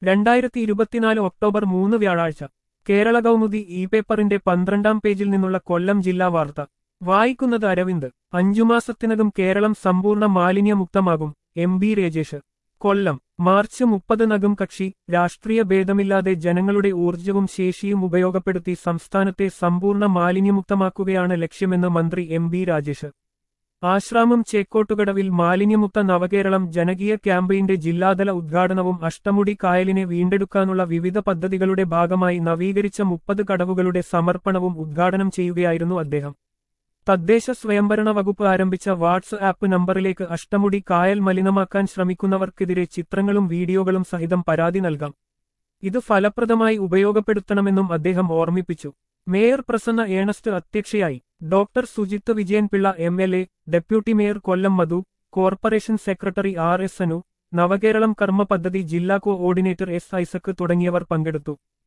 രണ്ടായിരത്തി ഇരുപത്തിനാല് ഒക്ടോബർ മൂന്ന് വ്യാഴാഴ്ച കേരള കൗമുദി ഇ പേപ്പറിന്റെ പന്ത്രണ്ടാം പേജിൽ നിന്നുള്ള കൊല്ലം ജില്ലാ വാർത്ത വായിക്കുന്നത് അരവിന്ദ് അഞ്ചു മാസത്തിനകം കേരളം സമ്പൂർണ്ണ മാലിന്യമുക്തമാകും M B Rajesh Kollam March മുപ്പതിനകം കക്ഷി രാഷ്ട്രീയ ഭേദമില്ലാതെ ജനങ്ങളുടെ ഊർജ്ജവും ശേഷിയും ഉപയോഗപ്പെടുത്തി സംസ്ഥാനത്തെ സമ്പൂർണ്ണ മാലിന്യമുക്തമാക്കുകയാണ് ലക്ഷ്യമെന്ന് മന്ത്രി എം ബി രാജേഷ് ആശ്രാമം ചേക്കോട്ടുകടവിൽ മാലിന്യമുക്ത നവകേരളം ജനകീയ ക്യാമ്പയിന്റെ ജില്ലാതല ഉദ്ഘാടനവും അഷ്ടമുടി കായലിനെ വീണ്ടെടുക്കാനുള്ള വിവിധ പദ്ധതികളുടെ ഭാഗമായി നവീകരിച്ച മുപ്പത് കടവുകളുടെ സമർപ്പണവും ഉദ്ഘാടനം ചെയ്യുകയായിരുന്നു അദ്ദേഹം തദ്ദേശ സ്വയംഭരണ വകുപ്പ് ആരംഭിച്ച വാട്സ് ആപ്പ് നമ്പറിലേക്ക് അഷ്ടമുടി കായൽ മലിനമാക്കാൻ ശ്രമിക്കുന്നവർക്കെതിരെ ചിത്രങ്ങളും വീഡിയോകളും സഹിതം പരാതി നൽകാം ഇത് ഫലപ്രദമായി ഉപയോഗപ്പെടുത്തണമെന്നും അദ്ദേഹം ഓർമ്മിപ്പിച്ചു മേയർ പ്രസന്ന ഏണസ്റ്റ് അധ്യക്ഷയായി doctor Sujith Vijayan Pillai M L A deputy mayor Kollam Madhu corporation secretary R S Anu Navakeralam കർമ്മ പദ്ധതി ജില്ലാ കോഓർഡിനേറ്റർ എസ് ഐസക് തുടങ്ങിയവർ പങ്കെടുത്തു